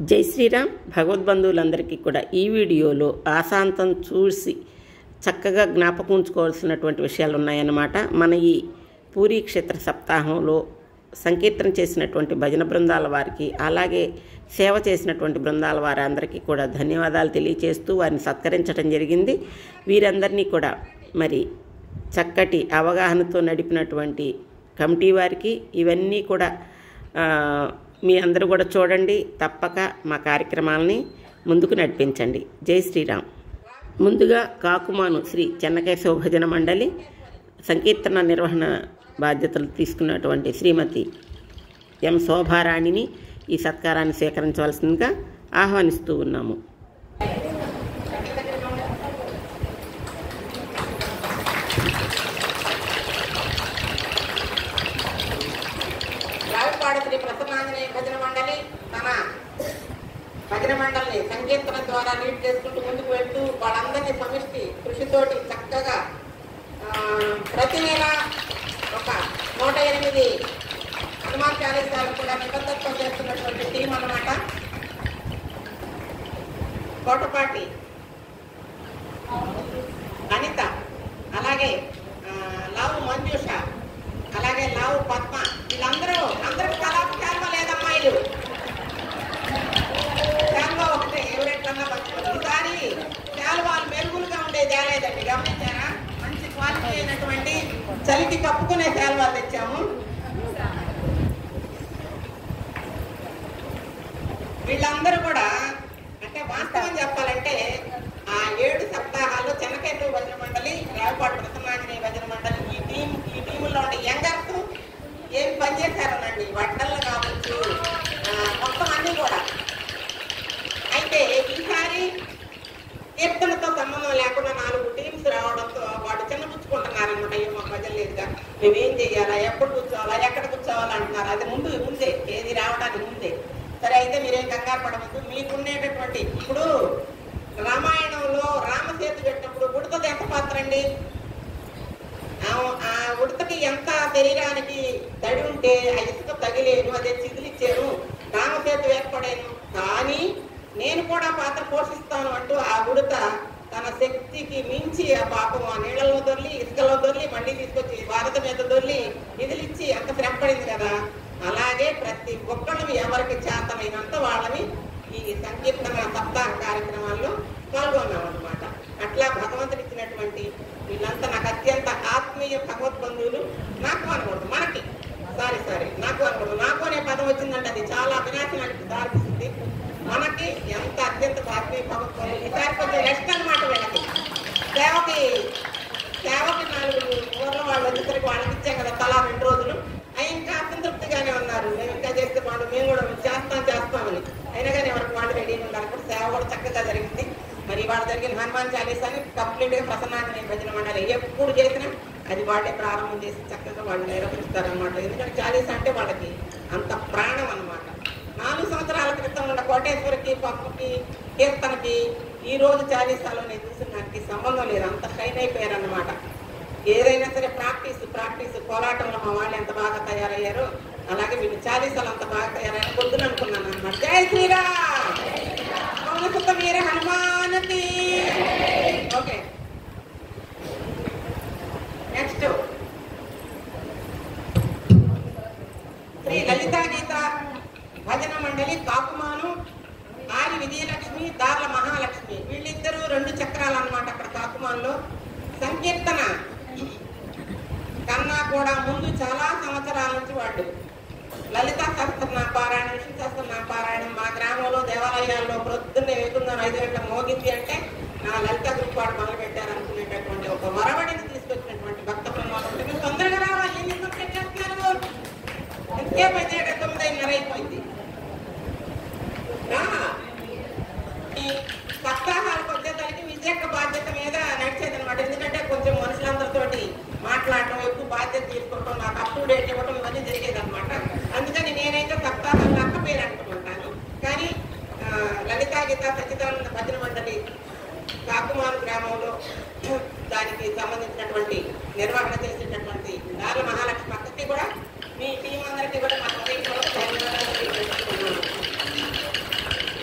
జై శ్రీరామ్ భగవద్బంధువులందరికీ కూడా ఈ వీడియోలో ఆశాంతం చూసి చక్కగా జ్ఞాపకం ఉంచుకోవాల్సినటువంటి విషయాలు ఉన్నాయన్నమాట మన ఈ పూరీ క్షేత్ర సప్తాహంలో సంకీర్తన చేసినటువంటి భజన బృందాల వారికి అలాగే సేవ చేసినటువంటి బృందాల వారి అందరికీ కూడా ధన్యవాదాలు తెలియచేస్తూ వారిని సత్కరించడం జరిగింది వీరందరినీ కూడా మరి చక్కటి అవగాహనతో నడిపినటువంటి కమిటీ వారికి ఇవన్నీ కూడా ఆ, మీ అందరూ కూడా చూడండి తప్పక మా కార్యక్రమాలని ముందుకు నడిపించండి జై శ్రీరామ్ ముందుగా కాకుమాను శ్రీ చెన్నకేశవ భజన మండలి సంకీర్తన నిర్వహణ బాధ్యతలు తీసుకున్నటువంటి శ్రీమతి ఎం శోభారాణిని ఈ సత్కారాన్ని స్వీకరించవలసిందిగా ఆహ్వానిస్తూ ఉన్నాము రావిపాడు శ్రీ ప్రసన్నాంజనేయ భజన మండలి తన భజన మండలిని సంకీర్తన ద్వారా లీడ్ చేసుకుంటూ ముందుకు వెళ్తూ వాళ్ళందరినీ సమిష్టి కృషితోటి చక్కగా ఆ, ప్రతి నెల ఒక నూట ఎనిమిది హనుమాన్ చాలీసాలు కూడా నిబద్ధత్వం చేస్తున్నటువంటి టీం అన్నమాట కోటపాటి అనిత అలాగే ఆ, లావు మంజుష అలాగే లావు పద్మ వీళ్ళందరూ అందరూ కళాపు శాల్వ లేదమ్మాయిలు శాల్వ ఒకటే ఎవరెట్లన్నా పట్టుకోండి ఈసారి శాల్వాలు మెరుగులుగా ఉండే తేలేదండి గమనించారా మంచి క్వాలిటీ అయినటువంటి చలికి కప్పుకునే శాల్వాలు తెచ్చాము వీళ్ళందరూ కూడా అంటే వాస్తవం చెప్పాలంటే ఆ ఏడు సప్తాహాల్లో చెన్నకేతు భజన మండలి రావిపాటు ప్రసన్నాంజనేయ భజన మండలి ఈ టీం ఈ టీములో ఉండే యంగర్స్ ఏం పనిచేశారనండి వడ్డల్లో కావచ్చు ఆ, మొత్తం అన్ని కూడా అయితే ఈసారి కీర్తనతో సంబంధం లేకుండా నాలుగు టీమ్స్ రావడంతో వాడు చిన్నపుచ్చుకుంటున్నారనమాట అయ్యో మా ప్రజలు లేదుగా మేమేం చెయ్యాలా ఎప్పుడు కూర్చోవాలా ఎక్కడ కూర్చోవాలా అంటున్నారు అది ముందు ముందే ఏది రావడానికి ముందే సరే అయితే మీరేం కంగారు పడవద్దు మీకుండేటటువంటి ఇప్పుడు రామాయణంలో రామసేతు పెట్టినప్పుడు ఉడతది ఎంత పాత్ర అండి ఆ- ఆ ఉడతకి ఎంత శరీరానికి తడి ఉంటే ఆ ఇసుక తగిలేను అదే చిదిలిచ్చాను రామసేతు ఏర్పడాను కానీ నేను కూడా పాత్ర పోషిస్తాను అంటూ ఆ ఉడత తన శక్తికి మించి ఆ పాపం ఆ నీళ్ళలో దొర్లి ఇసుకలో దొర్లి మళ్ళీ తీసుకొచ్చి భారత మీద దొర్లి నిధులిచ్చి అంత శ్రమ పడింది కదా అలాగే ప్రతి ఒక్కళ్ళు ఎవరికి చేతనైనంత వాళ్ళని ఈ సంకీర్తన సప్తాహ కార్యక్రమాల్లో పాల్గొన్నాం అనమాట అట్లా భగవంతుడు ఇచ్చినటువంటి వీళ్ళంతా నాకు అత్యంత ఆత్మీయ భగవద్బంధువులు నాకు అనకూడదు మనకి సారీ సారీ నాకు అనకూడదు నాకు అనే పదం వచ్చిందంటే అది చాలా వినాశనానికి దారితీస్తుంది మనకి ఎంత అత్యంత ఆత్మీయ భగవద్బంధువులు ఈసారి కొంచెం రెస్ట్ అనమాట వీళ్ళకి సేవకి సేవకి నాలుగు ఊర్ల వాళ్ళు వచ్చేసరికి వాళ్ళకి ఇచ్చాం కదా తలా రెండు రోజులు అవి ఇంకా అసంతృప్తిగానే ఉన్నారు మేము ఇంకా చేస్తే వాళ్ళు మేము కూడా చేస్తాం చేస్తామని అయినా కానీ ఎవరికి వాళ్ళు రెడీగా ఉన్నారు అక్కడ సేవ కూడా చక్కగా జరిగింది మరి వాళ్ళు జరిగిన హనుమాన్ చాలీసాని కంప్లీట్ గా ప్రసన్నాంజనేయ భజన మండలి ఎప్పుడు చేసినా అది వాళ్ళే ప్రారంభం చేసి చక్కగా వాళ్ళు నిర్వహిస్తారనమాట ఎందుకంటే చాలీసా అంటే వాళ్ళకి అంత ప్రాణం అన్నమాట నాలుగు సంవత్సరాల క్రితం ఉన్న కోటేశ్వరికి పప్పుకి కీర్తనకి ఈ రోజు చాలీసాలో నేను చూసిన దానికి సంబంధం లేదు అంత షైన్ అయిపోయారు అన్నమాట ఏదైనా సరే ప్రాక్టీస్ ప్రాక్టీస్ పోరాటంలో మా వాళ్ళు ఎంత బాగా తయారయ్యారో అలాగే వీళ్ళు చాలీసాలు అంత బాగా తయారయ్యారు పొద్దున అనుకున్నాను అనమాట జై శ్రీరామ్ పవనసుత వీర హనుమానకి ఓకే నెక్స్ట్ శ్రీ లలితా గీత భజన మండలి కాకుమాను ఆరి విజయలక్ష్మి దార్ల మహాలక్ష్మి వీళ్ళిద్దరూ రెండు చక్రాలు అన్నమాట అక్కడ కాకుమాన్లో సంకీర్తన కన్నా కూడా ముందు చాలా సంవత్సరాల నుంచి వాళ్ళు లలిత సహస్రనామ పారాయణ విష్ణు సహస్రనామ పారాయణం మా గ్రామంలో దేవాలయాల్లో ప్రొద్దున్నే వేకుందాం ఐదు గంటల మోగింది అంటే నా లలిత గ్రూప్ వాడు మొదలు పెట్టారు అనుకునేటటువంటి ఒక వరవడిని తీసుకొచ్చినటువంటి భక్త ప్రమాదం ఉంటే మీరు తొందరగా రావాలి ఎన్ని సంవత్సరాలు చేస్తున్నారు ఇంకే పది తొమ్మిదిన్నర అయిపోయింది రా. ఈ సప్తాహాలకు వచ్చేసరికి విజయక్క బాధ్యత మీద నడిచేది అనమాట ఎందుకంటే కొంచెం మనుషులందరితోటి మాట్లాడటం ఎక్కువ బాధ్యత తీసుకోవటం నాకు అప్ టు డేట్ ఇవ్వటం ఇవన్నీ జరిగేది అనమాట అందుకని నేనైతే సప్తాహాలు అక్క పేరు అంటుకుంటాను కానీ ఆ, లలితా గీత సచిదానంద భజన మండలి కాకుమాను గ్రామంలో దానికి సంబంధించినటువంటి నిర్వహణ చేసేటటువంటి దారుల మహాలక్ష్మి అక్కకి కూడా మీ టీం అందరికీ కూడా మా హృదయపూర్వక ధన్యవాదాలు తెలియజేస్తున్నాను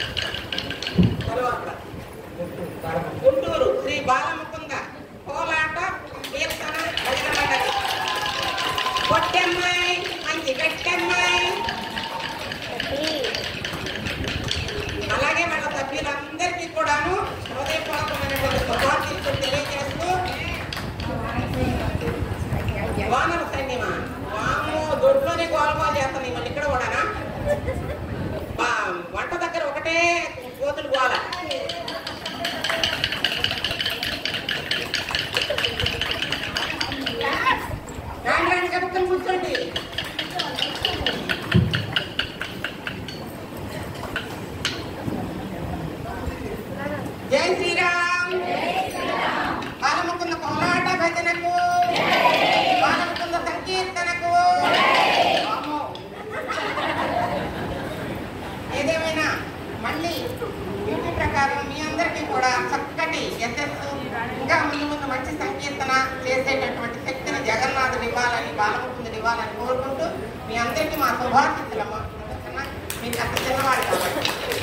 మళ్ళీ డ్యూటీ ప్రకారం మీ అందరికీ కూడా చక్కటి ఎస్ఎస్ ఇంకా ముందు ముందు మంచి సంకీర్తన చేసేటటువంటి శక్తిని జగన్నాథుడు ఇవ్వాలని బాలముకుందుడు ఇవ్వాలని కోరుకుంటూ మీ అందరికీ మా శుభాశిస్తులమ్మా ఓకేనా? మీకు అంత చిన్నవాడు కాబట్టి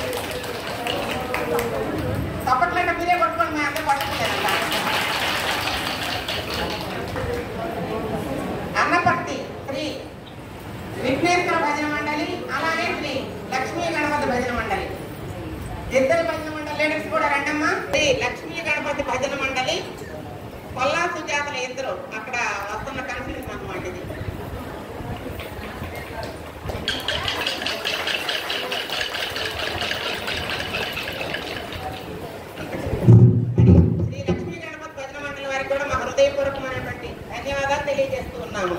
తప్పట్లేక మీరే కొట్టుకోండి మీ అందరూ పట్టుకోలేదంట అన్నపర్తి శ్రీ విఘ్నేశ్వర భజన మండలి అలాగే శ్రీ లక్ష్మీ గణపతి భజన మండలి ఇద్దరు భజన మండలి లేడీస్ కూడా రండమ్మా శ్రీ లక్ష్మీ గణపతి భజన మండలి కొల్లా సుజాతల ఇద్దరు అక్కడ వస్తున్న కన్ఫ్యూజన్ అన్నమాట ఇది శ్రీ లక్ష్మీ గణపతి భజన మండలి వారికి కూడా మా హృదయపూర్వకమైనటువంటి ధన్యవాదాలు తెలియజేస్తూ ఉన్నాము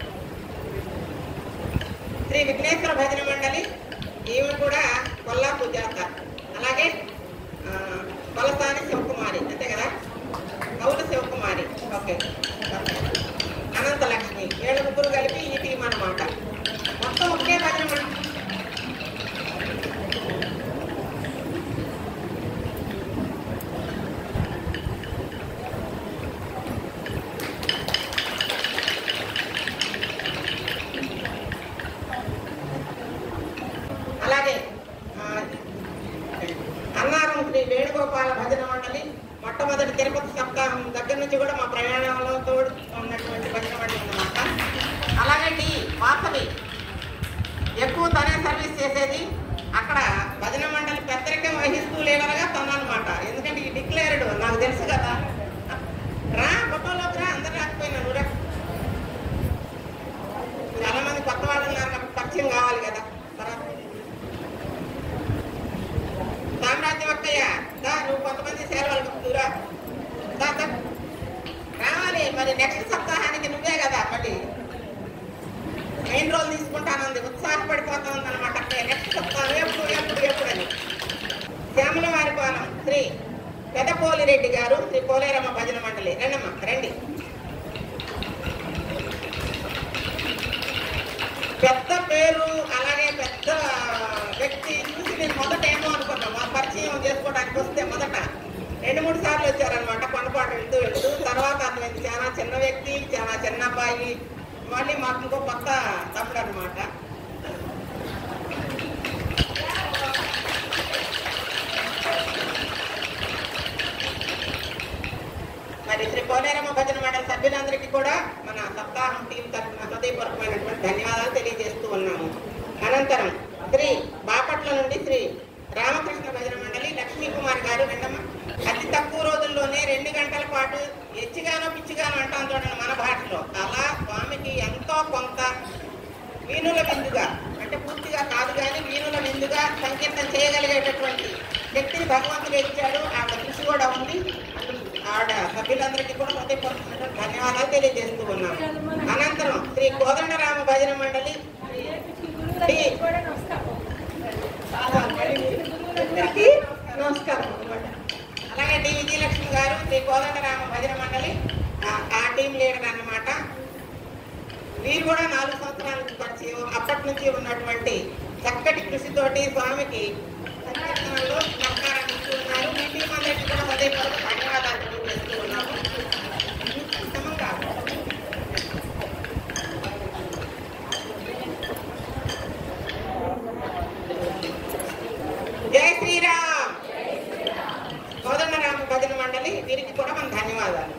శ్రీ విఘ్నేశ్వర భజన మండలి ఈమె కూడా కొల్లా సుజాత అలాగే ఆ, కొలసాని శివకుమారి అంతే కదా కౌల శివకుమారి ఓకే అనంత లక్ష్మి ఏడు ముగ్గురు కలిపి ఈ టీం అన్నమాట మొత్తం ఒకే భజన మండలి అలాగే ఆ, అన్నారం శ్రీ వేణుగోపాల భజన మండలి మొట్టమొదటి తిరుపతి సప్తాహం దగ్గర నుంచి కూడా మా ప్రయాణంలో తోడు ఉన్నటువంటి భజన మండలి అన్నమాట అలాగే డి వాసవి ఎక్కువ తనే సర్వీస్ చేసేది అక్కడ భజన మండలి పెద్దరికం వహిస్తూ లేవరగా తనమాట ఎందుకంటే ఈ డిక్లేర్డ్ నాకు తెలుసు కదా రా ఫోటోలోకి రా అందరు రాకపోయినా నువ్వు రా. చాలా మంది కొత్త వాళ్ళు ఉన్నారు కాబట్టి పరిచయం కావాలి కదా తర్వాత సామ్రాజ్యం అక్కయ్య దా నువ్వు కొంతమంది సేవలకు దూరా దా, దా. రావాలి మరి నెక్స్ట్ సప్తాహానికి నువ్వే కదా మరి మెయిన్ రోల్ తీసుకుంటానంది ఉత్సాహపడిపోతా ఉందన్నమాట అక్కయ్య నెక్స్ట్ సప్తాహం ఎప్పుడు ఎప్పుడు ఎప్పుడు అని శ్యామల వారిపాలెం శ్రీ పెదపోలిరెడ్డి గారు శ్రీ పోలేరమ్మ భజన మండలి రండమ్మా రండి పెద్ద పేరు అలాగే పెద్ద వ్యక్తి చూసి నేను మొదట ఏమో అనుకున్నా మా పరిచయం చేసుకోవడానికి వస్తే మొదట రెండు మూడు సార్లు వచ్చారనమాట కొండపాటు వెళ్తూ వెళ్తూ తర్వాత అతను చాలా చిన్న వ్యక్తి చాలా చిన్న అబ్బాయి మళ్ళీ మాకు ఇంకో కొత్త తమ్ముడు అనమాట మరి శ్రీ కోనేరమ్మ భజన మండలి సభ్యులందరికీ కూడా మన సప్తాహం టీం తరఫున హృదయపూర్వకమైనటువంటి ధన్యవాదాలు తెలియజేస్తూ ఉన్నాము అనంతరం శ్రీ బాపట్ల నుండి శ్రీ రామకృష్ణ భజన మండలి లక్ష్మీ కుమార్ గారు రెండమ్మ అతి తక్కువ రోజుల్లోనే రెండు గంటల పాటు ఎచ్చిగానో పిచ్చిగానో అంటాం చూడండి మన భాషలో అలా స్వామికి ఎంతో కొంత వీణుల విందుగా అంటే పూర్తిగా కాదు కానీ వీణుల విందుగా సంకీర్తన చేయగలిగేటటువంటి శక్తిని భగవంతుడు ఇచ్చాడు ఆవిడ కృషి కూడా ఉంది అందుకు ఆవిడ సభ్యులందరికీ కూడా హృదయపూర్వకమైన ధన్యవాదాలు తెలియజేస్తూ ఉన్నాం అనంతరం శ్రీ కోదండరామ భజన మండలి శ్రీ అందరికీ నమస్కారం అన్నమాట. అలాగే డి విజయలక్ష్మి గారు శ్రీ కోదండరామ భజన మండలి ఆ- ఆ టీం లీడర్ అన్నమాట వీరు కూడా నాలుగు సంవత్సరాల నుంచి పరిచయం అప్పటి నుంచి ఉన్నటువంటి చక్కటి కృషితోటి స్వామికి సంకీర్తనలో నమస్కారాలు ఇస్తూ ఉన్నారు మీ టీం అందరికీ కూడా హృదయపూర్వక ధన్యవాదాలు తెలియజేస్తూ ఉన్నాము క్రమంగా జై శ్రీరామ్ కోదండరామ భజన మండలి వీరికి కూడా మన ధన్యవాదాలు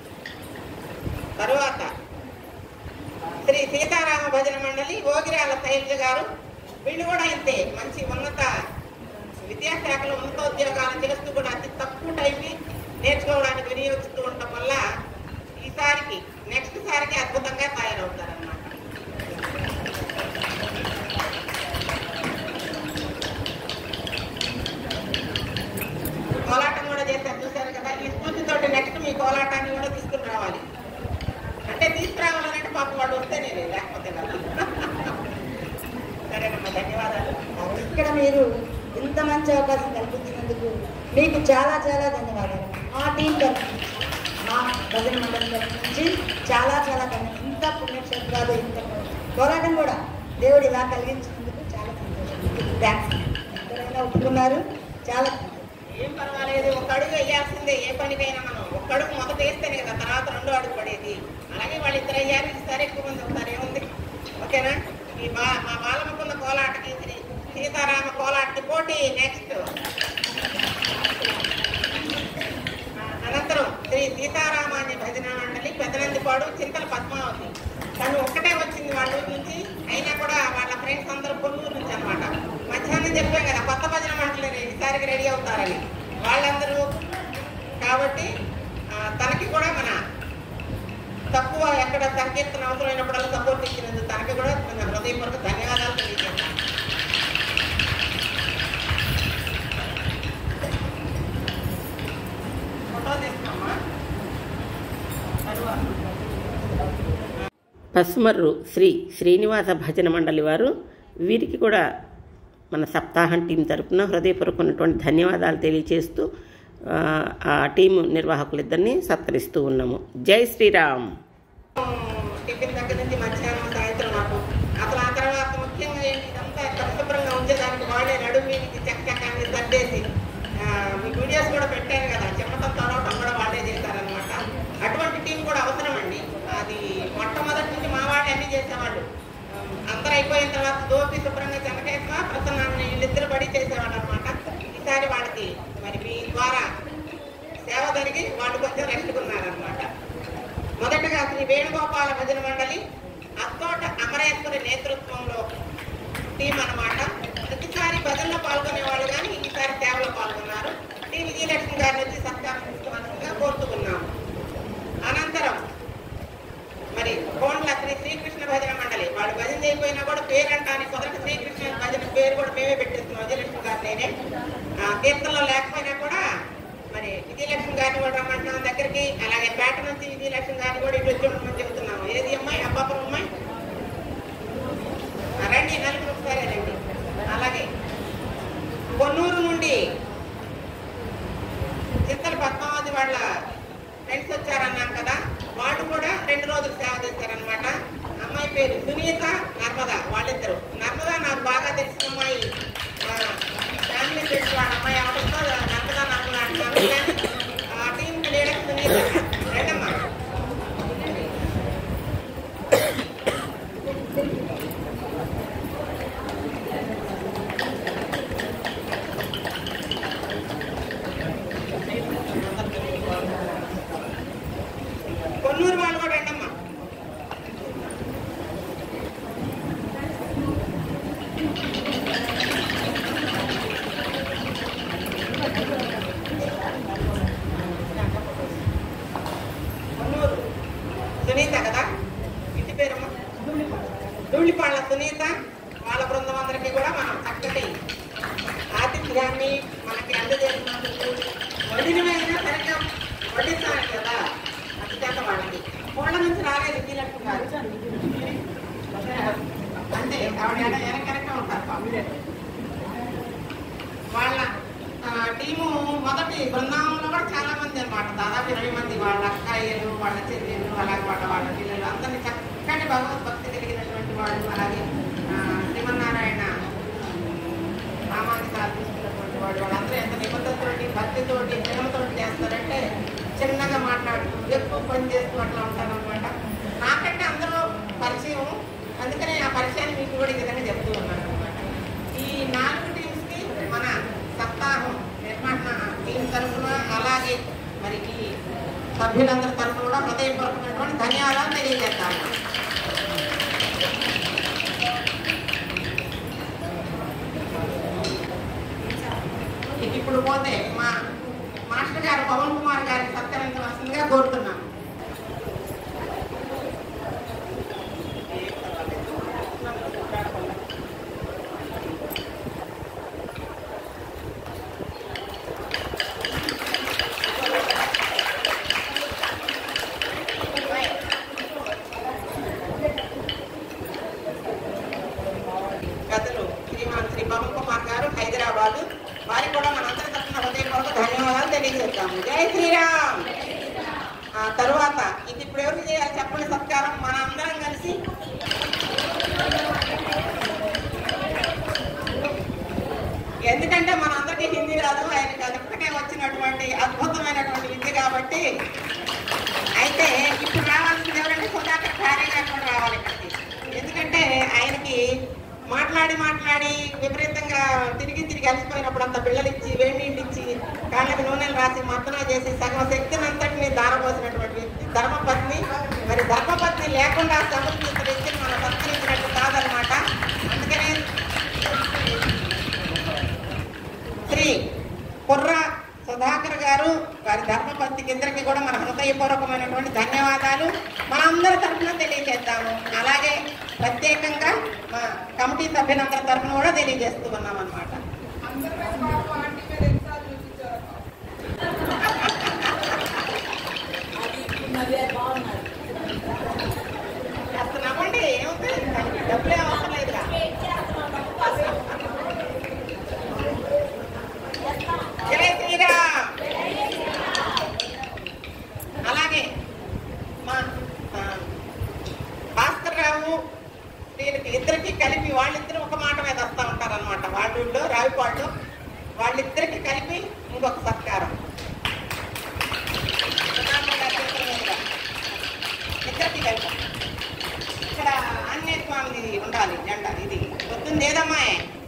తరువాత శ్రీ సీతారామ భజన మండలి ఓగిరాల శైలజ గారు వీళ్ళు కూడా ఇంతే మంచి ఉన్నత విద్యాశాఖలో ఉన్నతోద్యోగాలు చేస్తూ కూడా అతి తక్కువ టైంని నేర్చుకోవడానికి వినియోగిస్తూ ఉండటం వల్ల ఈసారికి నెక్స్ట్ సారికి అద్భుతంగా తయారవుతారన్నమాట కోలాటం కూడా చేశారు చూశారు కదా ఈ స్ఫూర్తితోటి నెక్స్ట్ మీ కోలాటాన్ని కూడా తీసుకుని రావాలి అంటే తీసుకురావాలంటే పాప వాడు వస్తేనే లేకపోతే కదా సరేనమ్మా ధన్యవాదాలు ఇక్కడ మీరు ఇంత మంచి అవకాశం కల్పించినందుకు మీకు చాలా చాలా ధన్యవాదాలు మా టీం తరఫు మా భజన మండలి తరఫు నుంచి చాలా చాలా ధన్యవాదాలు ఇంత పుణ్యక్షేత్రాలు ఇంత పోరాటం కూడా దేవుడు ఇలా కలిగించినందుకు చాలా సంతోషం థ్యాంక్స్ ఎంతైనా సంతోషంగా ఒప్పుకున్నారు చాలా ఏం పర్వాలేదు ఒక అడుగు వేయాల్సిందే ఏ పనికైనా మనం ఒక అడుగు మొదట వేస్తేనే కదా తర్వాత రెండో అడుగు పడేది అలాగే వాళ్ళు ఇద్దరు అయ్యారు ఈసారి ఎక్కువ మంది అవుతారు ఏముంది ఓకేనా ఈ బా మా బాలమ్మకున్న కోలాటకి శ్రీ సీతారామ కోలాటకి పోటీ నెక్స్ట్ అనంతరం శ్రీ సీతారామాన్య భజన మండలి పెద్దనందిపాడు చింతల పద్మావతి తను ఒక్కటే వచ్చింది వాళ్ళ ఊరి నుంచి అయినా కూడా వాళ్ళ ఫ్రెండ్స్ అందరూ కొల్లూరు నుంచి అనమాట మధ్యాహ్నం చెప్పాం కదా కొత్త భజన మండలి ఈసారికి రెడీ అవుతారని వాళ్ళందరూ కాబట్టి ఆ, తనకి కూడా మన తక్కువ ఎక్కడ సంకీర్తన అవసరమైనప్పుడల్లా సపోర్ట్ ఇచ్చినందుకు తనకి కూడా మన హృదయపూర్వక ధన్యవాదాలు తెలియజేస్తాను ఫోటో తీసుకోమ్మా తరువాత పసుమర్రు శ్రీ శ్రీనివాస భజన మండలి వారు వీరికి కూడా మన సప్తాహం టీం తరపున హృదయపూర్వకమైనటువంటి ధన్యవాదాలు తెలియజేస్తూ ఆ, ఆ టీము నిర్వాహకులిద్దరిని సత్కరిస్తూ ఉన్నాము జై శ్రీరామ్ టిఫిన్ దగ్గర నుంచి మధ్యాహ్నం సాయంత్రం మాకు అసలు ఆ తర్వాత ముఖ్యంగా ఏంటి ఇదంతా పరిశుభ్రంగా ఉంచేదానికి వాళ్ళే నడుము మీదకి చెక్క చెక్క అని సర్దేసి ఆ, మీ వీడియోస్ కూడా పెట్టాను కదా చెమటం తడవటం కూడా వాళ్ళే చేశారనమాట అటువంటి టీం కూడా అవసరం అండి అది మొట్టమొదటి నుంచి మా వాళ్ళే అన్ని చేసేవాళ్ళు ఆ, అందరూ అయిపోయిన తర్వాత దోపి శుభ్రంగా చెమటేసిన ప్రసన్నాన్ని వీళ్ళిద్దరు పడి చేసేవాళ్ళు అనమాట ఈసారి వాళ్ళకి మరి మీ ద్వారా సేవ జరిగి వాళ్ళు కొంచెం రెస్ట్కున్నారనమాట మొదటగా శ్రీ వేణుగోపాల భజన మండలి అత్తోట అమరేశ్వరి నేతృత్వంలో టీం అన్నమాట ప్రతిసారి భజనలో పాల్గొనే వాళ్ళు కానీ ఈసారి సేవలో పాల్గొన్నారు టీ విజయలక్ష్మి గారి నుంచి సత్కారించవలసిందిగా కోరుతున్నాము అనంతరం మరి కోండ్ల శ్రీ శ్రీకృష్ణ భజన మండలి వాళ్ళు భజన చేయకపోయినా కూడా పేరు అంటానికి మొదటి శ్రీకృష్ణ భజన పేరు కూడా మేమే పెట్టేస్తున్నాం విజయలక్ష్మి గారు నేనే ఆ, కీర్తనలో లేకపోయినా కూడా మరి విజయలక్ష్మి గారిని కూడా రమ్మంటున్నాం దగ్గరికి అలాగే పేట నుంచి విజయలక్ష్మి గారిని కూడా ఇటు వచ్చి ఉండమని చెబుతున్నాము ఏది అమ్మాయి అబ్బాపురం అమ్మాయి ఆ, రండి నలుగురు ఒకసారి రండి అలాగే కొన్నూరు నుండి చిత్తల పద్మావతి వాళ్ళ ఫ్రెండ్స్ వచ్చారన్నాం కదా వాళ్ళు కూడా రెండు రోజులు సేవ చేశారనమాట అమ్మాయి పేరు సునీత నర్మద వాళ్ళిద్దరు నర్మద నాకు బాగా తెలిసిన అమ్మాయి ఆ, ఫ్యామిలీ ఫ్రెండ్స్ వాళ్ళ అమ్మాయి అవడంతో నర్మద నర్మద అంటున్నారు కానీ ఆ టీంకి లీడర్ సునీత రెండమ్మా కొన్నూరు వాళ్ళు కూడా రండమ్మా కొన్నూరు సునీత కదా ఇంటి పేరమ్మా ధూళిపాళ్ళ సునీత వాళ్ళ బృందం అందరికీ కూడా మనం చక్కటి ఆతిథ్యాన్ని మనకి అందజేసినందుకు వడినమైనా సరిగ్గా వడ్డిస్తాను కదా అత్యంత వాళ్ళకి కోళ్ళ నుంచి రాలేదు విజయలక్ష్మి గారు అంతే ఆవిడ ఎన- వెనకెనక ఉంటారు పాపం. వాళ్ళ ఆ, టీము మొదటి బృందావనంలో కూడా చాలా మంది అనమాట దాదాపు ఇరవై మంది వాళ్ళ అక్కాయిలు వాళ్ళ చెల్లెలు అలాగే వాళ్ళ వాళ్ళ పిల్లలు అందరినీ చక్కటి భగవద్భక్తి కలిగినటువంటి వాళ్ళు అలాగే ఆ, శ్రీమన్నారాయణ సామాజికాలు తీసుకున్నటువంటి వాళ్ళు వాళ్ళందరూ ఎంత నిబద్ధతతోటి భక్తితోటి ప్రేమతోటి చేస్తారంటే చిన్నగా మాట్లాడుతూ ఎక్కువ పని చేస్తూ అట్లా ఉంటారనమాట నాకంటే అందరూ పరిచయం అందుకనే ఆ పరిచయాన్ని మీకు కూడా ఈ విధంగా చెప్తూ ఉన్నాను అనమాట ఈ నాలుగు టీమ్స్కి మన సప్తాహం నిర్మాణ టీం తరఫున అలాగే మరి ఈ సభ్యులందరి తరఫున కూడా హృదయపూర్వకమైనటువంటి ధన్యవాదాలు తెలియజేస్తాను ఇక ఇప్పుడు పోతే మా మాస్టర్ గారు పవన్ కుమార్ గారిని సత్కరించవలసిందిగా కోరుతున్నాను గదులు శ్రీమాన్ శ్రీ పవన్ కుమార్ గారు హైదరాబాద్ వారికి కూడా మనందరి తరఫున హృదయపూర్వక ధన్యవాదాలు తెలియజేస్తాము జై శ్రీరామ్ ఆ తరువాత ఇది ఇప్పుడు ఎవరికి చేయాలి చెప్పండి సత్కారం మన అందరం కలిసి ఎందుకంటే మనందరికీ హిందీ రాదు ఆయనకి అదొక్కటే వచ్చినటువంటి అద్భుతమైనటువంటి విద్య కాబట్టి అయితే ఇప్పుడు రావాల్సింది ఎవరంటే సుధాకర్ ఖారీ గారు కూడా రావాలి ఇక్కడికి ఎందుకంటే ఆయనకి మాట్లాడి మాట్లాడి విపరీతంగా తిరిగి తిరిగి అలసిపోయినప్పుడు అంత బిళ్ళలు ఇచ్చి వేడి నీళ్ళు ఇచ్చి కాళ్ళకి నూనెలు రాసి మత్తనా చేసి సగం శక్తిని అంతటిని దారపోసినటువంటి వ్యక్తి ధర్మపత్ని మరి ధర్మపత్ని లేకుండా సమర్థించిన వ్యక్తిని మనం సత్కరించినట్టు కాదనమాట అందుకనే శ్రీ కుర్ర సుధాకర్ గారు వారి ధర్మపత్నికి ఇద్దరికి కూడా మన హృదయపూర్వకమైనటువంటి ధన్యవాదాలు మనందరి తరఫున తెలియజేద్దాము అలాగే ప్రత్యేకంగా మా కమిటీ సభ్యులందరి తరఫున కూడా తెలియజేస్తూ ఉన్నాం అనమాట కాస్త నవ్వండి ఏముంది డబ్బులే అవసరం లేదుగా జై శ్రీరామ్ అలాగే మా ఆ, భాస్కర్ రావు వీళ్ళకి ఇద్దరికి కలిపి వాళ్ళిద్దరు ఒక మాట మీద వస్తూ ఉంటారు అనమాట వాళ్ళు రావిపాళ్ళు వాళ్ళిద్దరికి కలిపి ఇంకొక సత్కారం సుధాకర్ గారి చేతుల మీదుగా. ఇద్దరికి కలిపి ఇక్కడ ఆంజనేయ స్వామిది ఉండాలి జెండా ఇది వస్తుంది ఏదమ్మా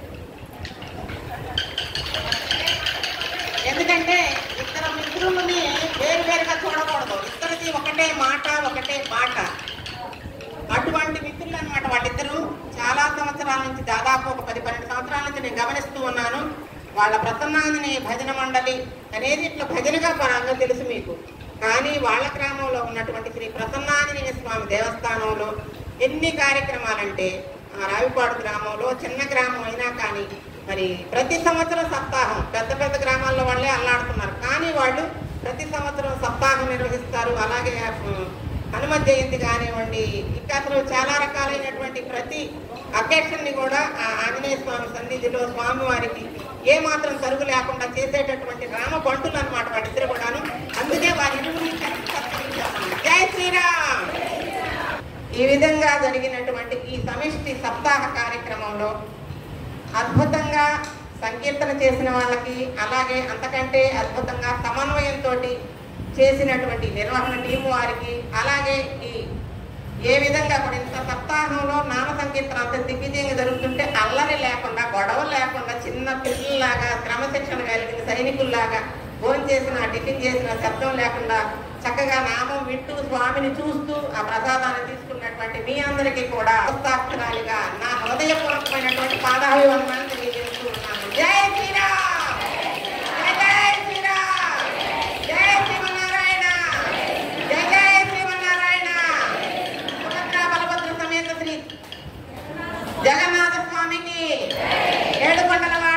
ఎందుకంటే ఇద్దరు మిత్రులని వేరు వేరుగా చూడకూడదు ఇద్దరిది ఒకటే మాట ఒకటే పాట అటువంటి మిత్రులు అనమాట వాళ్ళిద్దరూ చాలా సంవత్సరాల నుంచి దాదాపు ఒక పది పన్నెండు సంవత్సరాల నుంచి నేను గమనిస్తూ ఉన్నాను వాళ్ళ ప్రసన్నాంజనేయ భజన మండలి అనేది ఇట్లా భజనగా పరంగా తెలుసు మీకు కానీ వాళ్ళ గ్రామంలో ఉన్నటువంటి శ్రీ ప్రసన్నాంజనేయ స్వామి దేవస్థానంలో ఎన్ని కార్యక్రమాలంటే ఆ రావిపాడు గ్రామంలో చిన్న గ్రామం అయినా కానీ మరి ప్రతి సంవత్సరం సప్తాహం పెద్ద పెద్ద గ్రామాల్లో వాళ్ళే అల్లాడుతున్నారు కానీ వాళ్ళు ప్రతి సంవత్సరం సప్తాహం నిర్వహిస్తారు అలాగే ఉమ్, హనుమ జయంతి కానివ్వండి ఇంకా అసలు చాలా రకాలైనటువంటి ప్రతి అకేషన్ ని కూడా ఆ ఆంజనేయ స్వామి సన్నిధిలో స్వామివారికి ఏ మాత్రం తరుగు లేకుండా చేసేటటువంటి రామ బంటులు అనమాట వాళ్ళిద్దరు కూడాను అందుకే వారి ఇరువురిని కలిసి సత్కరించాము. జై శ్రీరామ్ ఈ విధంగా జరిగినటువంటి ఈ సమిష్టి సప్తాహ కార్యక్రమంలో అద్భుతంగా సంకీర్తన చేసిన వాళ్ళకి అలాగే అంతకంటే అద్భుతంగా సమన్వయంతో చేసినటువంటి నిర్వహణ టీం వారికి అలాగే ఈ ఏ విధంగా కూడా ఇంత సప్తాహంలో నామ సంకీర్తన అంత దిగ్విజయంగా జరుగుతుంటే అల్లరి లేకుండా గొడవలు లేకుండా చిన్న పిల్లల్లాగా క్రమశిక్షణ కలిగిన సైనికుల్లాగా భోజనం చేసిన టిఫిన్ చేసిన శబ్దం లేకుండా చక్కగా నామం వింటూ స్వామిని చూస్తూ ఆ ప్రసాదాన్ని తీసుకున్నటువంటి మీ అందరికీ కూడా ఉత్సాహరాలుగా నా హృదయపూర్వకమైనటువంటి పాదాభివందనాన్ని తెలియజేస్తూ ఉన్నాను జై శ్రీరామ్ జై జై శ్రీరామ్ జై శ్రీమన్నారాయణ జై జై శ్రీమన్నారాయణ సుభద్రా బలభద్ర సమేత శ్రీ జగన్నాథ స్వామికి ఏడుకొండల